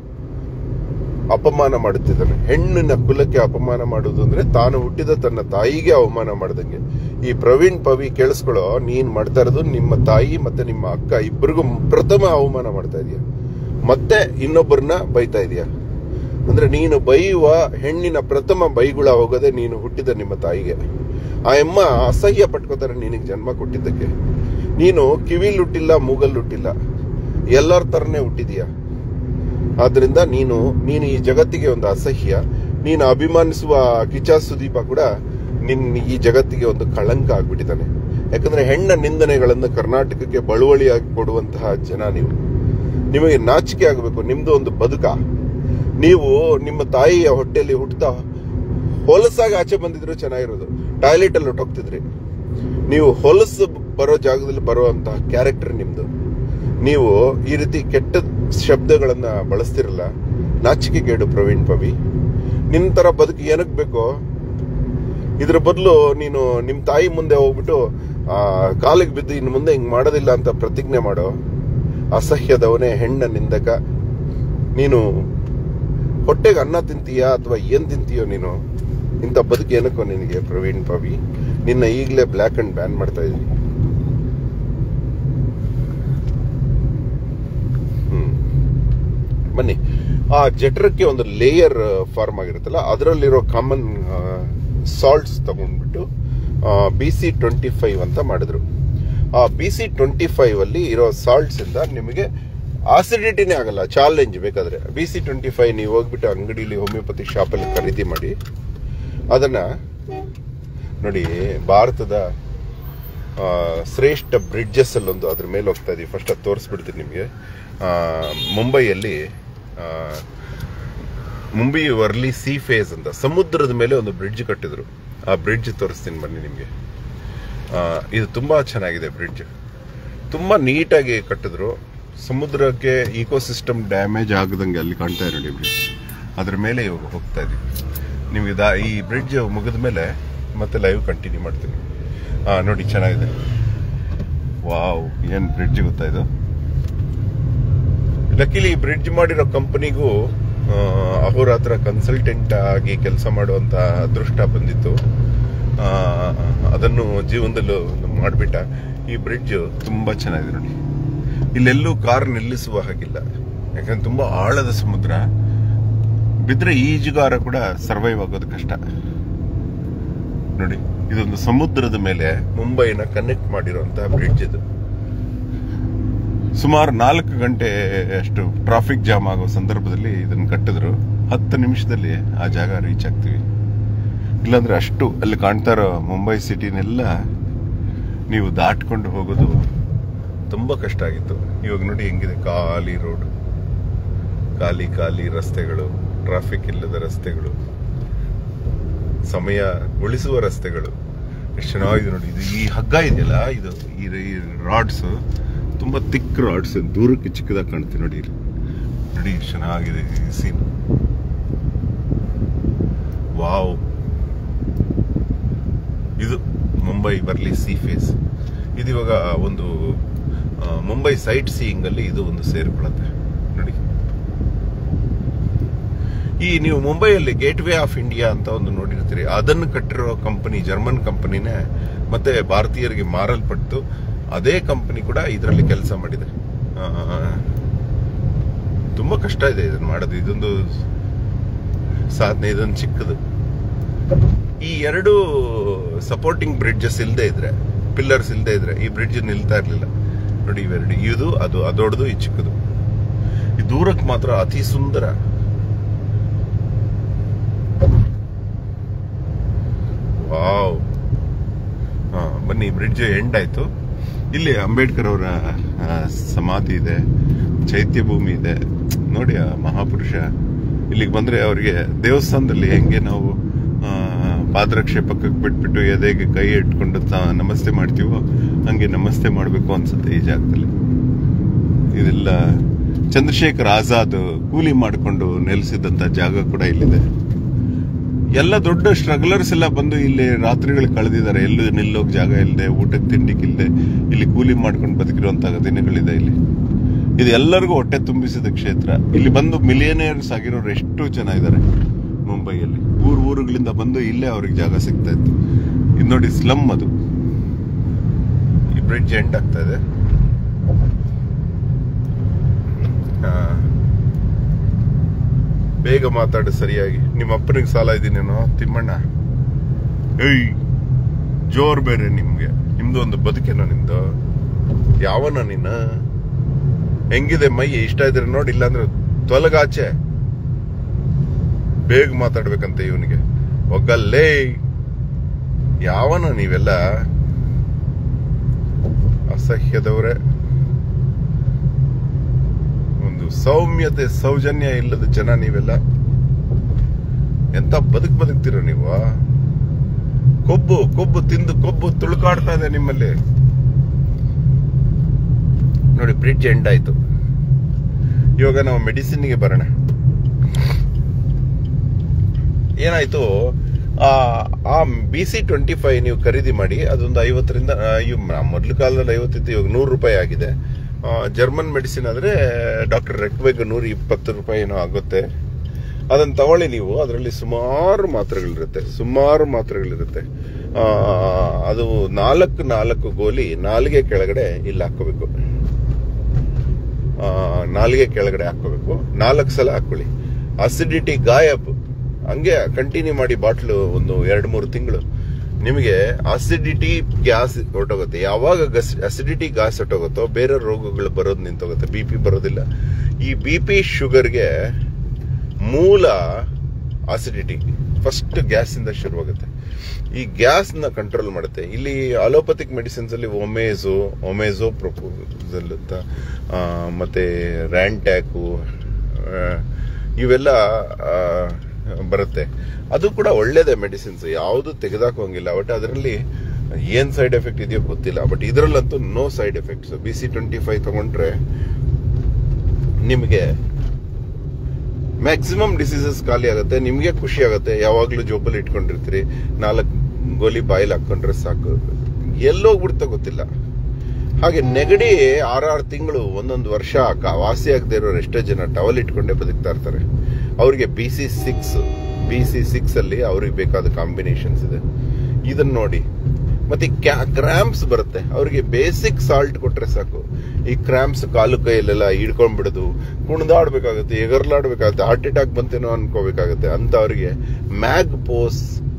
ಅಪಮಾನ ಮಾಡುತ್ತಿದ್ದಾನೆ ಹೆಣ್ಣಿನ ಕುಲಕ್ಕೆ ಅಪಮಾನ ಮಾಡುವುದು ಅಂದ್ರೆ ತಾನು ಹುಟ್ಟಿದ ತನ್ನ ತಾಯಿಗೆ ಅವಮಾನ ಮಾಡ್ದಂಗೆ ಈ ಪ್ರವೀಣ್ ಪವಿ ಕೇಳಿಸ್ಕೊಳ್ಳೋ ನೀನ್ ಮಾಡ್ತಾ ಇರೋದು ನಿಮ್ಮ ತಾಯಿ ಮತ್ತೆ ನಿಮ್ಮ ಅಕ್ಕ ಇಬ್ಬರಿಗೂ ಪ್ರಥಮ ಅವಮಾನ ಮಾಡ್ತಾ ಇದೀಯ ಮತ್ತೆ ಇನ್ನೊಬ್ಬರನ್ನ ಬೈತಾ ಇದೀಯ ಅಂದ್ರೆ ನೀನು ಬೈಯುವ ಹೆಣ್ಣಿನ ಪ್ರಥಮ ಬೈಗುಳ ಹೋಗದೆ ನೀನು ಹುಟ್ಟಿದ ನಿಮ್ಮ ತಾಯಿಗೆ ಆ ಅಮ್ಮ ಅಸಹ್ಯ ಪಟ್ಕೋತಾರೆ ನಿನಗೆ ಜನ್ಮ ಕೊಟ್ಟಿದ್ದಕ್ಕೆ ನೀನು ಕಿವಿಲ್ ಹುಟ್ಟಿಲ್ಲ ಮೂಗಲ್ ಹುಟ್ಟಿಲ್ಲ ಎಲ್ಲರ ತರನೇ ಹುಟ್ಟಿದೀಯ ಆದ್ರಿಂದ ನೀನು ನೀನು ಈ ಜಗತ್ತಿಗೆ ಒಂದು ಅಸಹ್ಯ ನೀನು ಅಭಿಮಾನಿಸುವ ಕಿಚ ಸುದೀಪ ಕೂಡ ನಿನ್ ಈ ಜಗತ್ತಿಗೆ ಒಂದು ಕಳಂಕ ಆಗ್ಬಿಟ್ಟಿದ್ದಾನೆ ಯಾಕಂದ್ರೆ ಹೆಣ್ಣ ನಿಂದನೆಗಳನ್ನು ಕರ್ನಾಟಕಕ್ಕೆ ಬಳುವಳಿಯಾಗಿ ಕೊಡುವಂತಹ ಜನ ನೀವು ನಿಮಗೆ ನಾಚಿಕೆ ಆಗಬೇಕು ನಿಮ್ದು ಒಂದು ಬದುಕ ನೀವು ನಿಮ್ಮ ತಾಯಿಯ ಹೊಟ್ಟೆಯಲ್ಲಿ ಹುಟ್ಟುತ್ತಾ ಹೊಲಸಾಗಿ ಆಚೆ ಬಂದಿದ್ರು ಚೆನ್ನಾಗಿರೋದು ಟಾಯ್ಲೆಟ್ ಅಲ್ಲಿ ಹೊಟ್ಟೋಗ್ತಿದ್ರಿ ನೀವು ಹೊಲಸು ಬರೋ ಜಾಗದಲ್ಲಿ ಬರುವಂತಹ ಕ್ಯಾರೆಕ್ಟರ್ ನಿಮ್ದು ನೀವು ಈ ರೀತಿ ಕೆಟ್ಟ ಶಬ್ದಗಳನ್ನ ಬಳಸ್ತಿರಲ್ಲ ನಾಚಿಕೆಗೇಡು ಪ್ರವೀಣ್ ಪವಿ ನಿನ್ ತರ ಬದುಕು ಏನಕ್ ಬೇಕೋ ಇದ್ರ ಬದಲು ನೀನು ನಿಮ್ ತಾಯಿ ಮುಂದೆ ಹೋಗ್ಬಿಟ್ಟು ಆ ಕಾಲಿಗೆ ಬಿದ್ದು ಇನ್ನು ಮುಂದೆ ಹಿಂಗ್ ಮಾಡೋದಿಲ್ಲ ಅಂತ ಪ್ರತಿಜ್ಞೆ ಮಾಡೋ ಅಸಹ್ಯದವನೇ ಹೆಣ್ಣ ನಿಂದಕ ನೀನು ಹೊಟ್ಟೆಗೆ ಅನ್ನ ತಿಂತೀಯಾ ಅಥವಾ ಏನ್ ತಿಂತೀಯೋ ನೀನು ಇಂಥ ಬದುಕು ಏನಕ್ಕೋ ನಿನಗೆ ಪ್ರವೀಣ್ ಪವಿ ನಿನ್ನ ಈಗಲೇ ಬ್ಲ್ಯಾಕ್ ಅಂಡ್ ಬ್ಯಾನ್ ಮಾಡ್ತಾ ಇದೀನಿ ಹ್ಮ್ ಬನ್ನಿ ಆ ಜಠರಕ್ಕೆ ಒಂದು ಲೇಯರ್ ಫಾರ್ಮ್ ಆಗಿರುತ್ತಲ್ಲ ಅದರಲ್ಲಿರೋ ಕಾಮನ್ ಸಾಲ್ಟ್ಸ್ ತಗೊಂಡ್ಬಿಟ್ಟು ಬಿ ಸಿ ಟ್ವೆಂಟಿ ಫೈವ್ ಅಂತ ಮಾಡಿದ್ರು ಆ ಬಿ ಸಿ ಟ್ವೆಂಟಿ ಫೈವ್ ಅಲ್ಲಿ ಇರೋ ಸಾಲ್ಟ್ಸ್ ಇಂದ ನಿಮಗೆ ಆಸಿಡಿಟಿನೇ ಆಗಲ್ಲ ಚಾಲೆಂಜ್ ಬೇಕಾದ್ರೆ ಬಿ ಸಿ ಟ್ವೆಂಟಿ ಫೈವ್ ನೀವು ಹೋಗ್ಬಿಟ್ಟು ಅಂಗಡಿಲಿ ಹೋಮಿಯೋಪತಿ ಶಾಪಲ್ಲಿ ಖರೀದಿ ಮಾಡಿ ಅದನ್ನ ನೋಡಿ ಭಾರತದ ಆ, ಶ್ರೇಷ್ಠ ಬ್ರಿಡ್ಜಸ್ ಅಲ್ಲೊಂದು ಅದ್ರ ಮೇಲೆ ಹೋಗ್ತಾ ಇದೀವಿ ಫಸ್ಟ್ ಅದು ತೋರಿಸ್ಬಿಡ್ತೀನಿ ನಿಮಗೆ ಮುಂಬೈಯಲ್ಲಿ ಆ, ಮುಂಬೈ ವರ್ಲಿ ಸಿ ಫೇಸ್ ಅಂತ ಸಮುದ್ರದ ಮೇಲೆ ಒಂದು ಬ್ರಿಡ್ಜ್ ಕಟ್ಟಿದ್ರು ಆ ಬ್ರಿಡ್ಜ್ ತೋರಿಸ್ತೀನಿ ಬನ್ನಿ ನಿಮಗೆ ಇದು ತುಂಬಾ ಚೆನ್ನಾಗಿದೆ ಬ್ರಿಡ್ಜ್ ತುಂಬಾ ನೀಟಾಗಿ ಕಟ್ಟಿದ್ರು ಸಮುದ್ರಕ್ಕೆ ಇಕೋಸಿಸ್ಟಮ್ ಡ್ಯಾಮೇಜ್ ಆಗದಂಗೆ ಅಲ್ಲಿ ಕಾಣ್ತಾ ಇದೆ ನೋಡಿ ಬ್ರಿಡ್ಜ್ ಅದ್ರ ಮೇಲೆ ಇವಾಗ ಹೋಗ್ತಾ ಇದೀವಿ ನಿಮಗೆ ದಾ ಈ ಬ್ರಿಡ್ಜ್ ಮುಗಿದ ಮೇಲೆ ಮತ್ತೆ ಲೈವ್ ಕಂಟಿನ್ಯೂ ಮಾಡ್ತೀನಿ ಹಾ ನೋಡಿ ಚೆನ್ನಾಗಿದೆ ವಾವ್ ಏನ್ ಬ್ರಿಡ್ಜ್ ಗೊತ್ತಾ ಇದು ಲಕ್ಕಿಲಿ ಬ್ರಿಡ್ಜ್ ಮಾಡಿರೋ ಕಂಪನಿಗೂ ಅಹೋರಾತ್ರ ಕನ್ಸಲ್ಟೆಂಟ್ ಆಗಿ ಕೆಲಸ ಮಾಡುವಂತ ಅದೃಷ್ಟ ಬಂದಿತ್ತು ಆ, ಅದನ್ನು ಜೀವನದಲ್ಲೂ ಮಾಡಿಬಿಟ್ಟ ಈ ಬ್ರಿಡ್ಜ್ ತುಂಬಾ ಚೆನ್ನಾಗಿದೆ ನೋಡಿ ಇಲ್ಲೆಲ್ಲೂ ಕಾರ್ ನಿಲ್ಲಿಸುವ ಹಾಗಿಲ್ಲ ಯಾಕಂದ್ರೆ ತುಂಬಾ ಆಳದ ಸಮುದ್ರ ಬಿದ್ರೆ ಈಜುಗಾರ ಕೂಡ ಸರ್ವೈವ್ ಆಗೋದು ಕಷ್ಟ ನೋಡಿ ಇದೊಂದು ಸಮುದ್ರದ ಮೇಲೆ ಮುಂಬೈನ ಕನೆಕ್ಟ್ ಮಾಡಿರುವಂತಹ ಬ್ರಿಡ್ಜ್ ಇದು ಸುಮಾರು ನಾಲ್ಕು ಗಂಟೆ ಅಷ್ಟು ಟ್ರಾಫಿಕ್ ಜಾಮ್ ಆಗೋ ಸಂದರ್ಭದಲ್ಲಿ ಇದನ್ನ ಕಟ್ಟಿದ್ರು ಹತ್ತು ನಿಮಿಷದಲ್ಲಿ ಆ ಜಾಗ ರೀಚ್ ಆಗ್ತೀವಿ ಇಲ್ಲಾಂದ್ರೆ ಅಷ್ಟು ಅಲ್ಲಿ ಕಾಣ್ತಾ ಇರೋ ಮುಂಬೈ ಸಿಟಿನೆಲ್ಲ ನೀವು ದಾಟ್ಕೊಂಡು ಹೋಗೋದು ತುಂಬಾ ಕಷ್ಟ ಆಗಿತ್ತು ಇವಾಗ ನೋಡಿ ಹೆಂಗಿದೆ ಖಾಲಿ ರೋಡ್ ಖಾಲಿ ಖಾಲಿ ರಸ್ತೆಗಳು ಟ್ರಾಫಿಕ್ ಇಲ್ಲದ ರಸ್ತೆಗಳು ಸಮಯ ಉಳಿಸುವ ರಸ್ತೆಗಳು ಎಷ್ಟು ಚೆನ್ನಾಗಿದೆ ನೋಡಿ ಇದು ಈ ಹಗ್ಗ ಇದೆಯಲ್ಲ ಇದು ಈ ರಾಡ್ಸ್ ತುಂಬಾ ತಿಕ್ ರಾಡ್ಸ್ ದೂರಕ್ಕೆ ಚಿಕ್ಕದಾಗಿ ಕಾಣುತ್ತೆ ನೋಡಿ ಇಲ್ಲಿ. ನೋಡಿ ಎಷ್ಟು ಚೆನ್ನಾಗಿದೆ ಈ ಸೀನ್ ವಾವ್ ಇದು ಮುಂಬೈ ಬರ್ಲಿ ಸೀ ಫೇಸ್ ಇದು ಇವಾಗ ಒಂದು ಆ, ಮುಂಬೈ ಸೈಟ್ ಸೀಯಿಂಗ್ ಅಲ್ಲಿ ಇದು ಒಂದು ಸೇರ್ಕೊಳ್ಳುತ್ತೆ ನೋಡಿ ಈ ನೀವು ಮುಂಬೈಯಲ್ಲಿ ಗೇಟ್ ವೇ ಆಫ್ ಇಂಡಿಯಾ ಅಂತ ಒಂದು ನೋಡಿರ್ತೀರಿ ಅದನ್ನು ಕಟ್ಟಿರೋ ಕಂಪನಿ ಜರ್ಮನ್ ಕಂಪನಿನೇ ಮತ್ತೆ ಭಾರತೀಯರಿಗೆ ಮಾರಲ್ಪಟ್ಟು ಅದೇ ಕಂಪನಿ ಕೂಡ ಇದರಲ್ಲಿ ಕೆಲಸ ಮಾಡಿದೆ ಆ, ತುಂಬಾ ಕಷ್ಟ ಇದೆ ಇದನ್ನ ಮಾಡೋದು ಇದೊಂದು ಸಾಧನೆ ಇದೊಂದು ಚಿಕ್ಕದು ಈ ಎರಡು ಸಪೋರ್ಟಿಂಗ್ ಬ್ರಿಡ್ಜಸ್ ಇಲ್ಲದೆ ಇದ್ರೆ ಪಿಲ್ಲರ್ಸ್ ಇಲ್ಲದೆ ಇದ್ರೆ ಈ ಬ್ರಿಡ್ಜ್ ನಿಲ್ತಾ ಇರ್ಲಿಲ್ಲ ನೋಡಿ ಇವೆರಡು ಇದು ಅದು ಅದೊಡ್ದು ಈ ಚಿಕ್ಕದು ಈ ದೂರಕ್ಕೆ ಮಾತ್ರ ಅತಿ ಸುಂದರ ವಾವ್ ಹಾ ಬನ್ನಿ ಬ್ರಿಡ್ಜ್ ಎಂಡ್ ಆಯ್ತು ಇಲ್ಲಿ ಅಂಬೇಡ್ಕರ್ ಅವರ ಆ, ಸಮಾಧಿ ಇದೆ ಚೈತ್ಯ ಭೂಮಿ ಇದೆ ನೋಡಿ ಆ ಮಹಾಪುರುಷ ಇಲ್ಲಿಗೆ ಬಂದ್ರೆ ಅವರಿಗೆ ದೇವಸ್ಥಾನದಲ್ಲಿ ಹೆಂಗೆ ನಾವು ಆ, ಪಾದರಕ್ಷೆ ಪಕ್ಕಕ್ಕೆ ಬಿಟ್ಬಿಟ್ಟು ಎದೆಗೆ ಕೈ ಇಟ್ಕೊಂಡು ತ- ನಮಸ್ತೆ ಮಾಡ್ತೀವೋ ಹಂಗೆ ನಮಸ್ತೆ ಮಾಡಬೇಕು ಅನ್ಸುತ್ತೆ ಈ ಜಾಗದಲ್ಲಿ ಇದೆಲ್ಲ ಚಂದ್ರಶೇಖರ್ ಆಜಾದ್ ಕೂಲಿ ಮಾಡಿಕೊಂಡು ನೆಲೆಸಿದಂತ ಜಾಗ ಕೂಡ ಇಲ್ಲಿದೆ ಎಲ್ಲ ದೊಡ್ಡ ಸ್ಟ್ರಗ್ಲರ್ಸ್ ಎಲ್ಲ ಬಂದು ಇಲ್ಲಿ ರಾತ್ರಿಗಳು ಕಳೆದಿದ್ದಾರೆ ಎಲ್ಲೂ ನಿಲ್ಲೋಕ್ ಜಾಗ ಇಲ್ಲದೆ ಊಟಕ್ಕೆ ತಿಂಡಿಕ್ಕಿಲ್ಲದೆ ಇಲ್ಲಿ ಕೂಲಿ ಮಾಡ್ಕೊಂಡು ಬದುಕಿರುವಂತಹ ದಿನಗಳಿದೆ ಇಲ್ಲಿ ಇದು ಎಲ್ಲರಿಗೂ ಹೊಟ್ಟೆ ತುಂಬಿಸಿದ ಕ್ಷೇತ್ರ ಇಲ್ಲಿ ಬಂದು ಮಿಲಿಯನೇರ್ಸ್ ಆಗಿರೋರು ಎಷ್ಟು ಜನ ಇದ್ದಾರೆ ಮುಂಬೈಯಲ್ಲಿ ಊರ್ ಊರುಗಳಿಂದ ಬಂದು ಇಲ್ಲೇ ಅವ್ರಿಗೆ ಜಾಗ ಸಿಗ್ತಾ ಇತ್ತು ಇದು ನೋಡಿ ಸ್ಲಮ್ ಅದು ಈ ಬ್ರಿಡ್ಜ್ ಎಂಡ್ ಆಗ್ತಾ ಇದೆ ಆ, ಬೇಗ ಮಾತಾಡು ಸರಿಯಾಗಿ ನಿಮ್ಮ ಅಪ್ಪನಿಗೆ ಸಾಲ ಇದೀನೇನೋ ತಿಮ್ಮಣ್ಣ ಏಯ್ ಜೋರ್ ಬೇರೆ ನಿಮ್ಗೆ ನಿಮ್ದು ಒಂದು ಬದುಕೇನೋ ನಿಮ್ದು ಯಾವನ ನಿನ್ನ ಹೆಂಗಿದೆ ಮೈ ಇಷ್ಟ ಇದ್ರೆ ನೋಡಿ ಇಲ್ಲಾಂದ್ರೆ ತೊಲಗಾಚೆ ಬೇಗ ಮಾತಾಡ್ಬೇಕಂತೆ ಇವನಿಗೆ ಒಗ್ಗಲ್ಲೇ ಯಾವನ ನೀವೆಲ್ಲ ಅಸಹ್ಯದವ್ರೆ ಒಂದು ಸೌಮ್ಯತೆ ಸೌಜನ್ಯ ಇಲ್ಲದ ಜನ ನೀವೆಲ್ಲ ಎಂತ ಬದುಕ್ ಬದುಕ್ತೀರ ನೀವು ಕೊಬ್ಬು ಕೊಬ್ಬು ತಿಂದು ಕೊಬ್ಬು ತುಳುಕಾಡ್ತಾ ಇದೆ ನಿಮ್ಮಲ್ಲಿ ನೋಡಿ ಬ್ರಿಡ್ಜ್ ಎಂಡ್ ಆಯ್ತು ಇವಾಗ ನಾವು ಮೆಡಿಸಿನ್ಗೆ ಬರೋಣ ಏನಾಯ್ತು ಆ ಆ ಬಿ ಸಿ ಟ್ವೆಂಟಿ ಫೈವ್ ನೀವು ಖರೀದಿ ಮಾಡಿ ಅದೊಂದು ಐವತ್ತರಿಂದ ಆ, ಇವ್ ಮ- ಮೊದ್ಲು ಕಾಲದಲ್ಲಿ ಐವತ್ತಿತ್ತು ಇವಾಗ ನೂರು ರೂಪಾಯಿ ಆಗಿದೆ ಆ, ಜರ್ಮನ್ ಮೆಡಿಸಿನ್ ಆದ್ರೆ ಡಾಕ್ಟರ್ ರೆಕ್ಬೇಗ್ ನೂರ ಇಪ್ಪತ್ತು ರೂಪಾಯಿ ಏನೋ ಆಗುತ್ತೆ ಅದನ್ನ ತಗೊಳ್ಳಿ ನೀವು ಅದರಲ್ಲಿ ಸುಮಾರು ಮಾತ್ರೆಗಳಿರುತ್ತೆ ಸುಮಾರು ಮಾತ್ರೆಗಳಿರುತ್ತೆ ಆ, ಅದು ನಾಲ್ಕು ನಾಲ್ಕು ಗೋಲಿ ನಾಲಿಗೆ ಕೆಳಗಡೆ ಇಲ್ಲಿ ಹಾಕೋಬೇಕು ಆ, ನಾಲಿಗೆ ಕೆಳಗಡೆ ಹಾಕೋಬೇಕು ನಾಲ್ಕು ಸಲ ಹಾಕೊಳ್ಳಿ ಅಸಿಡಿಟಿ ಗಾಯಬ್ ಹಂಗೆ ಕಂಟಿನ್ಯೂ ಮಾಡಿ ಬಾಟ್ಲು ಒಂದು ಎರಡು ಮೂರು ತಿಂಗಳು ನಿಮಗೆ ಅಸಿಡಿಟಿ ಗ್ಯಾಸ್ ಹೊರಟೋಗುತ್ತೆ ಯಾವಾಗ ಅಸಿಡಿಟಿ ಗ್ಯಾಸ್ ಹೊರಟೋಗುತ್ತೋ ಬೇರೆ ರೋಗಗಳು ಬರೋದು ನಿಂತೋಗುತ್ತೆ ಬಿ ಪಿ ಬರೋದಿಲ್ಲ ಈ ಬಿ ಪಿ ಶುಗರ್ಗೆ ಮೂಲ ಅಸಿಡಿಟಿ ಫಸ್ಟ್ ಗ್ಯಾಸ್ ಇಂದ ಶುರುವಾಗುತ್ತೆ ಈ ಗ್ಯಾಸ್ ನ ಕಂಟ್ರೋಲ್ ಮಾಡುತ್ತೆ ಇಲ್ಲಿ ಅಲೋಪತಿಕ್ ಮೆಡಿಸಿನ್ಸ್ ಅಲ್ಲಿ ಒಮೇಜೋ ಒಮೇಜೋ ಪ್ರಪೋಸಲ್ ಅಂತ ಆ, ಮತ್ತೆ ರ್ಯಾಂಟ್ಯಾಕು ಇವೆಲ್ಲ ಆ, ಬರುತ್ತೆ ಅದು ಕೂಡ ಒಳ್ಳೇದೇ ಮೆಡಿಸಿನ್ಸ್ ಯಾವುದು ತೆಗೆದಾಕೋಂಗಿಲ್ಲ ಬಟ್ ಅದರಲ್ಲಿ ಏನ್ ಸೈಡ್ ಎಫೆಕ್ಟ್ ಇದೆಯೋ ಗೊತ್ತಿಲ್ಲ ಬಟ್ ಇದರಲ್ಲಂತೂ no side effects B C twenty five ತಗೊಂಡ್ರೆ ನಿಮಗೆ ಮ್ಯಾಕ್ಸಿಮಮ್ ಡಿಸೀಸಸ್ ಖಾಲಿ ಆಗುತ್ತೆ ನಿಮ್ಗೆ ಖುಷಿ ಆಗುತ್ತೆ ಯಾವಾಗ್ಲೂ ಜೋಬಲ್ಲಿ ಇಟ್ಕೊಂಡಿರ್ತೀರಿ ನಾಲ್ಕು ಗೋಲಿ ಬಾಯಿಲ್ ಹಾಕೊಂಡ್ರೆ ಸಾಕು ಎಲ್ಲೋಗ್ಬಿಡ್ತಾ ಗೊತ್ತಿಲ್ಲ ಹಾಗೆ ನೆಗಡಿ ಆರಾರು ತಿಂಗಳು ಒಂದೊಂದು ವರ್ಷ ಕ- ವಾಸಿ ಆಗದೆ ಇರೋರು ಎಷ್ಟೋ ಜನ ಟವಲ್ ಇಟ್ಕೊಂಡೇ ಬದುಕ್ತಾ ಇರ್ತಾರೆ ಅವರಿಗೆ B C six B C six ಅಲ್ಲಿ ಅವ್ರಿಗೆ ಬೇಕಾದ ಕಾಂಬಿನೇಷನ್ಸ್ ಇದೆ ಇದನ್ನ ನೋಡಿ ಮತ್ತೆ ಕ್ರಾಂಪ್ಸ್ ಬರುತ್ತೆ ಅವರಿಗೆ ಬೇಸಿಕ್ ಸಾಲ್ಟ್ ಕೊಟ್ರೆ ಸಾಕು ಈ ಕ್ರಾಂಪ್ಸ್ ಕಾಲು ಕೈಯಲ್ಲೆಲ್ಲ ಹಿಡ್ಕೊಂಡ್ಬಿಡೋದು ಕುಣಿದಾಡ್ಬೇಕಾಗುತ್ತೆ ಎಗರ್ಲಾಡ್ಬೇಕಾಗುತ್ತೆ ಹಾರ್ಟ್ ಅಟ್ಯಾಕ್ ಬಂತೇನೋ ಅನ್ಕೋಬೇಕಾಗುತ್ತೆ ಅಂತ ಅವರಿಗೆ ಮ್ಯಾಗ್ ಪೋಸ್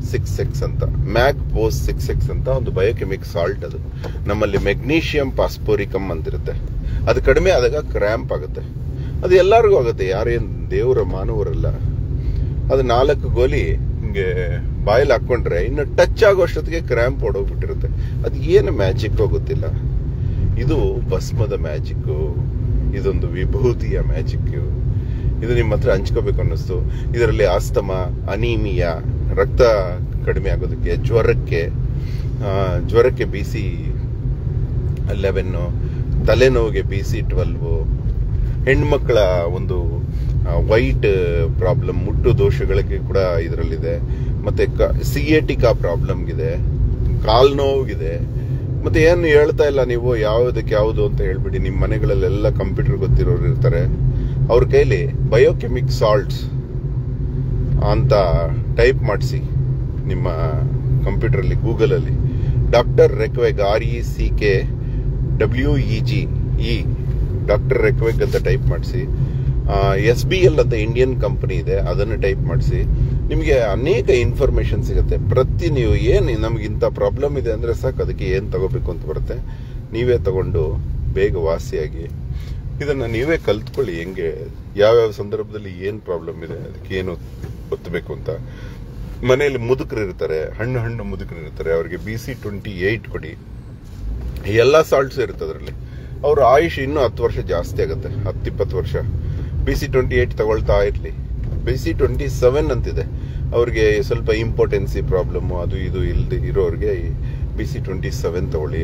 ಸಿಕ್ಸ್ ಎಕ್ಸ್ ಅಂತ ಮ್ಯಾಗ್ ಪೋಸ್ ಸಿಕ್ಸ್ ಎಕ್ಸ್ ಅಂತ ಒಂದು ಬಯೋಕೆಮಿಕ್ ಸಾಲ್ಟ್ ಅದು ನಮ್ಮಲ್ಲಿ ಮೆಗ್ನೀಷಿಯಂ ಪಾಸ್ಪೋರಿಕಮ್ ಅಂತಿರುತ್ತೆ ಅದು ಕಡಿಮೆ ಆದಾಗ ಕ್ರ್ಯಾಂಪ್ ಆಗುತ್ತೆ ಅದು ಎಲ್ಲರಿಗೂ ಆಗುತ್ತೆ ಯಾರೇನು ದೇವರ ಮಾನವರಲ್ಲ ಅದು ನಾಲ್ಕು ಗೋಲಿ ಹಿಂಗೆ ಬಾಯಲ್ಲಿ ಹಾಕೊಂಡ್ರೆ ಇನ್ನು ಟಚ್ ಆಗೋ ಅಷ್ಟೊತ್ತಿಗೆ ಕ್ರ್ಯಾಂಪ್ ಹೊಡೋಗ್ಬಿಟ್ಟಿರುತ್ತೆ ಅದು ಏನು ಮ್ಯಾಜಿಕ್ ಗೊತ್ತಿಲ್ಲ ಇದು ಭಸ್ಮದ ಮ್ಯಾಜಿಕ್ಕು ಇದೊಂದು ವಿಭೂತಿಯ ಮ್ಯಾಜಿಕ್ ಇದು ನಿಮ್ಮ ಹತ್ರ ಹಂಚ್ಕೋಬೇಕು ಅನ್ನಿಸ್ತು ಇದರಲ್ಲಿ ಆಸ್ತಮ ಅನೀಮಿಯಾ ರಕ್ತ ಕಡಿಮೆ ಆಗೋದಕ್ಕೆ ಜ್ವರಕ್ಕೆ ಆ, ಜ್ವರಕ್ಕೆ ಬಿ ಸಿ ಲೆವೆನ್ನು ತಲೆನೋವಿಗೆ ಬಿ ಸಿ ಟ್ವೆಲ್ವು ಹೆಣ್ಮಕ್ಳ ಒಂದು ವೈಟ್ ಪ್ರಾಬ್ಲಮ್ ಮುಟ್ಟು ದೋಷಗಳಿಗೆ ಕೂಡ ಇದರಲ್ಲಿದೆ ಮತ್ತೆ ಸಿಯೇಟಿಕಾ ಪ್ರಾಬ್ಲಮ್ಗಿದೆ ಕಾಲ್ ನೋವಿಗಿದೆ ಮತ್ತೆ ಏನು ಹೇಳ್ತಾ ಇಲ್ಲ ನೀವು ಯಾವುದಕ್ಕೆ ಯಾವುದು ಅಂತ ಹೇಳ್ಬಿಡಿ ನಿಮ್ಮ ಮನೆಗಳಲ್ಲೆಲ್ಲ ಕಂಪ್ಯೂಟರ್ ಗೊತ್ತಿರೋರು ಇರ್ತಾರೆ ಅವ್ರ ಕೈಲಿ ಬಯೋಕೆಮಿಕ್ ಸಾಲ್ಟ್ಸ್ ಅಂತ ಟೈಪ್ ಮಾಡಿಸಿ ನಿಮ್ಮ ಕಂಪ್ಯೂಟರಲ್ಲಿ ಗೂಗಲಲ್ಲಿ doctor Reckeweg R E C K W E G E doctor Reckeweg ಅಂತ ಟೈಪ್ ಮಾಡಿಸಿ ಎಸ್ ಬಿ ಎಲ್ ಅಂತ ಇಂಡಿಯನ್ ಕಂಪನಿ ಇದೆ ಅದನ್ನು ಟೈಪ್ ಮಾಡಿಸಿ ನಿಮಗೆ ಅನೇಕ ಇನ್ಫಾರ್ಮೇಶನ್ ಸಿಗುತ್ತೆ ಪ್ರತಿ ನೀವು ಏನು ನಮ್ಗೆ ಇಂಥ ಪ್ರಾಬ್ಲಮ್ ಇದೆ ಅಂದರೆ ಸಾಕು ಅದಕ್ಕೆ ಏನು ತಗೋಬೇಕು ಅಂತ ಬರುತ್ತೆ ನೀವೇ ತಗೊಂಡು ಬೇಗ ವಾಸಿಯಾಗಿ ಇದನ್ನು ನೀವೇ ಕಲ್ತ್ಕೊಳ್ಳಿ ಹೆಂಗೆ ಯಾವ್ಯಾವ ಸಂದರ್ಭದಲ್ಲಿ ಏನು ಪ್ರಾಬ್ಲಮ್ ಇದೆ ಅದಕ್ಕೆ ಏನು ಒತ್ತಬೇಕು ಅಂತ ಮನೆಯಲ್ಲಿ ಮುದುಕರು ಇರ್ತಾರೆ ಹಣ್ಣು ಹಣ್ಣು ಮುದುಕರು ಇರ್ತಾರೆ ಅವರಿಗೆ ಬಿ ಸಿ ಟ್ವೆಂಟಿ ಏಯ್ಟ್ ಕೊಡಿ ಎಲ್ಲ ಸಾಲ್ಟ್ಸ್ ಇರುತ್ತೆ ಅದರಲ್ಲಿ ಅವ್ರ ಆಯುಷ್ ಇನ್ನೂ ಹತ್ತು ವರ್ಷ ಜಾಸ್ತಿ ಆಗುತ್ತೆ ಹತ್ತು ಇಪ್ಪತ್ತು ವರ್ಷ ಬಿ ಸಿ ಟ್ವೆಂಟಿ ಏಯ್ಟ್ ತಗೊಳ್ತಾ ಇರಲಿ ಬಿ ಸಿ ಟ್ವೆಂಟಿ ಸೆವೆನ್ ಅಂತಿದೆ ಅವ್ರಿಗೆ ಸ್ವಲ್ಪ ಇಂಪಾರ್ಟೆನ್ಸಿ ಪ್ರಾಬ್ಲಮ್ ಅದು ಇದು ಇಲ್ಲದೆ ಇರೋರಿಗೆ ಬಿ ಸಿ ಟ್ವೆಂಟಿ ಸೆವೆನ್ ತಗೊಳ್ಳಿ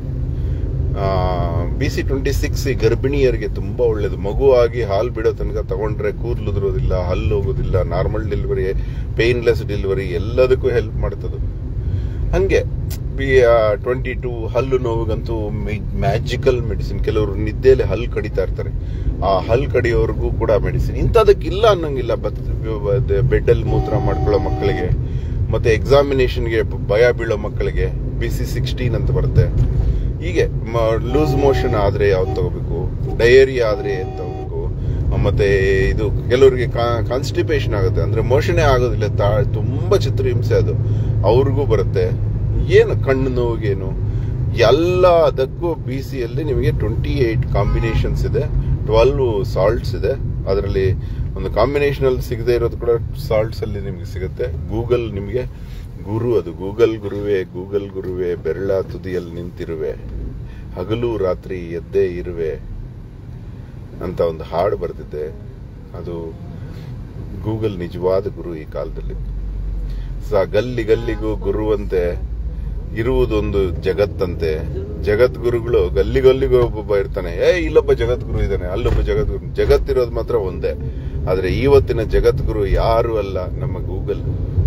ಬಿ ಸಿ ಟ್ವೆಂಟಿ ಸಿಕ್ಸ್ ಈ ಗರ್ಭಿಣಿಯರಿಗೆ ತುಂಬಾ ಒಳ್ಳೇದು ಮಗು ಆಗಿ ಹಾಲು ಬಿಡೋ ತನಕ ತಗೊಂಡ್ರೆ ಕೂದಲು ಉದುರೋದಿಲ್ಲ ಹಲ್ಲು ಹೋಗೋದಿಲ್ಲ ನಾರ್ಮಲ್ ಡೆಲಿವರಿ ಪೇನ್ಲೆಸ್ ಡೆಲಿವರಿ ಎಲ್ಲದಕ್ಕೂ ಹೆಲ್ಪ್ ಮಾಡ್ತದು ಹಂಗೆ ಬಿ ಟ್ವೆಂಟಿ ಟು ಹಲ್ಲು ನೋವಿಗಂತೂ ಮ್ಯಾಜಿಕಲ್ ಮೆಡಿಸಿನ್ ಕೆಲವರು ನಿದ್ದೆಯಲ್ಲಿ ಹಲ್ಲು ಕಡಿತಾ ಇರ್ತಾರೆ ಆ ಹಲ್ಲು ಕಡಿಯೋರ್ಗೂ ಕೂಡ ಮೆಡಿಸಿನ್ ಇಂಥದಕ್ಕಿಲ್ಲ ಅನ್ನಂಗಿಲ್ಲ ಬೆಡ್ಡಲ್ಲಿ ಮೂತ್ರ ಮಾಡ್ಕೊಳ್ಳೋ ಮಕ್ಕಳಿಗೆ ಮತ್ತೆ ಎಕ್ಸಾಮಿನೇಷನ್ಗೆ ಭಯ ಬೀಳೋ ಮಕ್ಕಳಿಗೆ ಬಿ ಸಿ ಸಿಕ್ಸ್ಟೀನ್ ಅಂತ ಬರುತ್ತೆ ಹೀಗೆ ಲೂಸ್ ಮೋಷನ್ ಆದ್ರೆ ಯಾವ್ದು ತಗೋಬೇಕು ಡಯರಿ ಆದ್ರೆ ಏನ್ ತಗೋಬೇಕು ಮತ್ತೆ ಇದು ಕೆಲವರಿಗೆ ಕಾನ್ಸ್ಟಿಪೇಷನ್ ಆಗುತ್ತೆ ಅಂದ್ರೆ ಮೋಷನೇ ಆಗೋದಿಲ್ಲ ತಾ- ತುಂಬಾ ಚಿತ್ರಹಿಂಸೆ ಅದು ಅವ್ರಿಗೂ ಬರುತ್ತೆ ಏನು ಕಣ್ಣು ನೋವಿಗೇನು ಎಲ್ಲದಕ್ಕೂ ಬಿ ಸಿಯಲ್ಲಿ ನಿಮಗೆ ಟ್ವೆಂಟಿ ಏಯ್ಟ್ ಕಾಂಬಿನೇಷನ್ಸ್ ಇದೆ ಟ್ವೆಲ್ವ್ ಸಾಲ್ಟ್ಸ್ ಇದೆ ಅದರಲ್ಲಿ ಒಂದು ಕಾಂಬಿನೇಷನ್ ಅಲ್ಲಿ ಸಿಗದೆ ಇರೋದು ಕೂಡ ಸಾಲ್ಟ್ಸ್ ಅಲ್ಲಿ ನಿಮಗೆ ಸಿಗುತ್ತೆ ಗೂಗಲ್ ನಿಮಗೆ ಗುರು ಅದು ಗೂಗಲ್ ಗುರುವೆ ಗೂಗಲ್ ಗುರುವೆ ಬೆರಳ ತುದಿಯಲ್ಲಿ ನಿಂತಿರುವೆ ಹಗಲು ರಾತ್ರಿ ಎದ್ದೇ ಇರುವೆ ಅಂತ ಒಂದು ಹಾಡು ಬರೆದಿದ್ದೆ ಅದು ಗೂಗಲ್ ನಿಜವಾದ ಗುರು ಈ ಕಾಲದಲ್ಲಿ ಸ ಗಲ್ಲಿ ಗಲ್ಲಿಗೂ ಗುರುವಂತೆ ಇರುವುದೊಂದು ಜಗತ್ತಂತೆ ಜಗದ್ಗುರುಗಳು ಗಲ್ಲಿ ಗಲ್ಲಿಗೂ ಒಬ್ಬೊಬ್ಬ ಇರ್ತಾನೆ ಏ ಇಲ್ಲೊಬ್ಬ ಜಗದ್ಗುರು ಇದ್ದಾನೆ ಅಲ್ಲೊಬ್ಬ ಜಗದ್ಗುರು ಜಗತ್ತಿರೋದು ಮಾತ್ರ ಒಂದೇ ಆದ್ರೆ ಇವತ್ತಿನ ಜಗದ್ಗುರು ಯಾರು ಅಲ್ಲ ನಮ್ಮ ಗೂಗಲ್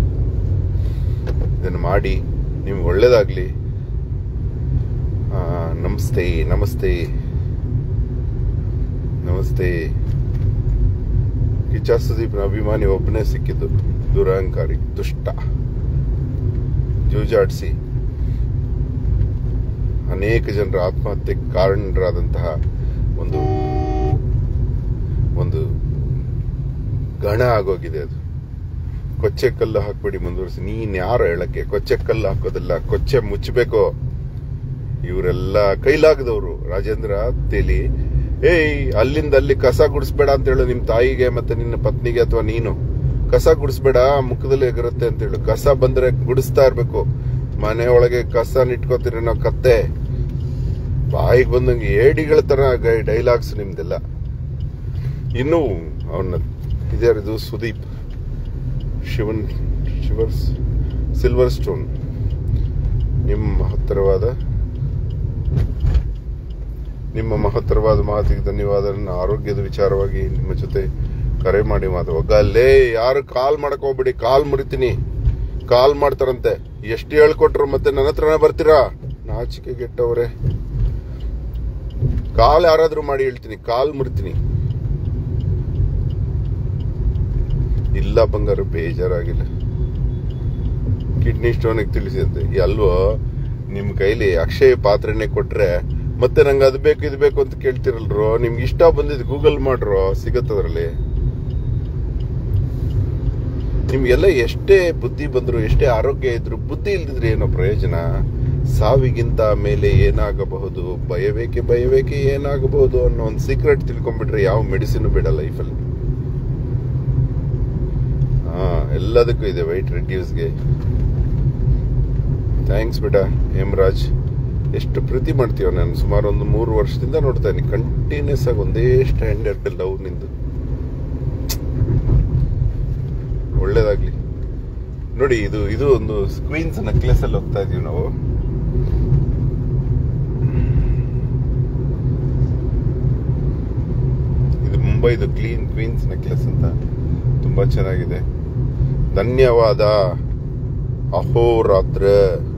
ಇದನ್ನು ಮಾಡಿ ನಿಮ್ಗೆ ಒಳ್ಳೇದಾಗ್ಲಿ ಆ, ನಮಸ್ತೆ ನಮಸ್ತೆ ನಮಸ್ತೆ ಕಿಚ್ಚ ಸುದೀಪ್ನ ಅಭಿಮಾನಿ ಒಬ್ಬನೇ ಸಿಕ್ಕಿದ್ದು ದುರಹಂಕಾರಿ ದುಷ್ಟ ಜೂಜಾಡಿಸಿ ಅನೇಕ ಜನರ ಆತ್ಮಹತ್ಯೆಗೆ ಕಾರಣರಾದಂತಹ ಒಂದು ಒಂದು ಗಣ ಆಗೋಗಿದೆ ಅದು ಕೊಚ್ಚೆ ಕಲ್ಲು ಹಾಕ್ಬೇಡಿ ಮುಂದುವರಿಸಿ ನೀನ್ ಯಾರು ಹೇಳಕ್ಕೆ ಕೊಚ್ಚೆ ಕಲ್ಲು ಹಾಕೋದಿಲ್ಲ ಕೊಚ್ಚೆ ಮುಚ್ಚಬೇಕು ಇವರೆಲ್ಲ ಕೈಲಾಗದವರು ರಾಜೇಂದ್ರ ತೇಲಿ ಏಯ್ ಅಲ್ಲಿಂದ ಅಲ್ಲಿ ಕಸ ಗುಡಿಸ್ಬೇಡ ಅಂತ ಹೇಳು ನಿಮ್ ತಾಯಿಗೆ ಮತ್ತೆ ನಿನ್ನ ಪತ್ನಿಗೆ ಅಥವಾ ನೀನು ಕಸ ಗುಡಿಸ್ಬೇಡ ಮುಖದಲ್ಲಿ ಎಗರುತ್ತೆ ಅಂತ ಹೇಳು ಕಸ ಬಂದ್ರೆ ಗುಡಿಸ್ತಾ ಇರ್ಬೇಕು ಮನೆ ಒಳಗೆ ಕಸ ನಿಟ್ಕೋತೀರಿ ನಾವು ಕತ್ತೆ ಬಾಯಿಗೆ ಬಂದಂಗೆ ಏಡಿಗಳ ತರ ಡೈಲಾಗ್ಸ್ ನಿಮ್ದೆಲ್ಲ ಇನ್ನು ಅವನ ಇದ್ಯಾರಿದು ಸುದೀಪ್ ಶಿವನ್ ಶಿವರ್ಸ್ ಸಿಲ್ವರ್ ಸ್ಟೋನ್ ನಿಮ್ಮ ಮಹತ್ತರವಾದ ನಿಮ್ಮ ಮಹತ್ತರವಾದ ಮಾತಿಗೆ ಧನ್ಯವಾದ ನನ್ನ ಆರೋಗ್ಯದ ವಿಚಾರವಾಗಿ ನಿಮ್ಮ ಜೊತೆ ಕರೆ ಮಾಡಿ ಮಾತು ಒಗ್ಗಲ್ಲೇ ಯಾರು ಕಾಲ್ ಮಾಡಕ್ ಹೋಗ್ಬಿಡಿ ಕಾಲ್ ಮುರಿತೀನಿ ಕಾಲ್ ಮಾಡ್ತಾರಂತೆ ಎಷ್ಟು ಹೇಳ್ಕೊಟ್ರು ಮತ್ತೆ ನನ್ನ ಹತ್ರನೇ ಬರ್ತೀರಾ ನಾಚಿಕೆ ಗೆಟ್ಟವ್ರೆ ಕಾಲ್ ಯಾರಾದ್ರೂ ಮಾಡಿ ಹೇಳ್ತೀನಿ ಕಾಲ್ ಮುರಿತೀನಿ ಇಲ್ಲ ಬಂಗಾರ ಬೇಜಾರಾಗಿಲ್ಲ ಕಿಡ್ನಿ ಸ್ಟೋನಿಗೆ ತಿಳಿಸಿದ್ದೆ ಅಲ್ವೋ ನಿಮ್ ಕೈಲಿ ಅಕ್ಷಯ ಪಾತ್ರೆನೆ ಕೊಟ್ರೆ ಮತ್ತೆ ನಂಗೆ ಅದು ಬೇಕು ಇದು ಬೇಕು ಅಂತ ಕೇಳ್ತಿರಲ್ರೋ ನಿಮ್ಗೆ ಇಷ್ಟ ಬಂದಿದ್ದು ಗೂಗಲ್ ಮಾಡ್ರೋ ಸಿಗತ್ತದ್ರಲ್ಲಿ ನಿಮ್ಗೆಲ್ಲ ಎಷ್ಟೇ ಬುದ್ಧಿ ಬಂದ್ರು ಎಷ್ಟೇ ಆರೋಗ್ಯ ಇದ್ರು ಬುದ್ಧಿ ಇಲ್ದಿದ್ರೆ ಏನೋ ಪ್ರಯೋಜನ ಸಾವಿಗಿಂತ ಮೇಲೆ ಏನಾಗಬಹುದು ಭಯಬೇಕೆ ಭಯಬೇಕೆ ಏನಾಗಬಹುದು ಅನ್ನೋ ಒಂದು ಸೀಕ್ರೆಟ್ ತಿಳ್ಕೊಂಡ್ಬಿಟ್ರೆ ಯಾವ ಮೆಡಿಸಿನ್ ಬೇಡ ಲೈಫಲ್ಲಿ ಹಾ ಎಲ್ಲದಕ್ಕೂ ಇದೆ ವೈಟ್ ರೆಡ್ಯೂಸ್ಗೆ ಥ್ಯಾಂಕ್ಸ್ ಬೇಟ ಹೇಮರಾಜ್ ಎಷ್ಟು ಪ್ರೀತಿ ಮಾಡ್ತೀವ ನಾನು ಸುಮಾರು ಒಂದು ಮೂರು ವರ್ಷದಿಂದ ನೋಡ್ತಾ ಇದ್ದೀನಿ ಕಂಟಿನ್ಯೂಸ್ ಆಗಿ ಒಂದೇ ಸ್ಟ್ಯಾಂಡರ್ಡ್ ಲವ್ ನಿಂದು ಒಳ್ಳೇದಾಗ್ಲಿ ನೋಡಿ ಇದು ಇದು ಒಂದು ಕ್ವೀನ್ಸ್ ನೆಕ್ಲೆಸ್ ಅಲ್ಲಿ ಹೋಗ್ತಾ ಇದೀವಿ ನಾವು ಇದು ಮುಂಬೈದು ಕ್ಲೀನ್ ಕ್ವೀನ್ಸ್ ನೆಕ್ಲೆಸ್ ಅಂತ ತುಂಬಾ ಚೆನ್ನಾಗಿದೆ ಧನ್ಯವಾದ ಅಹೋರಾತ್ರ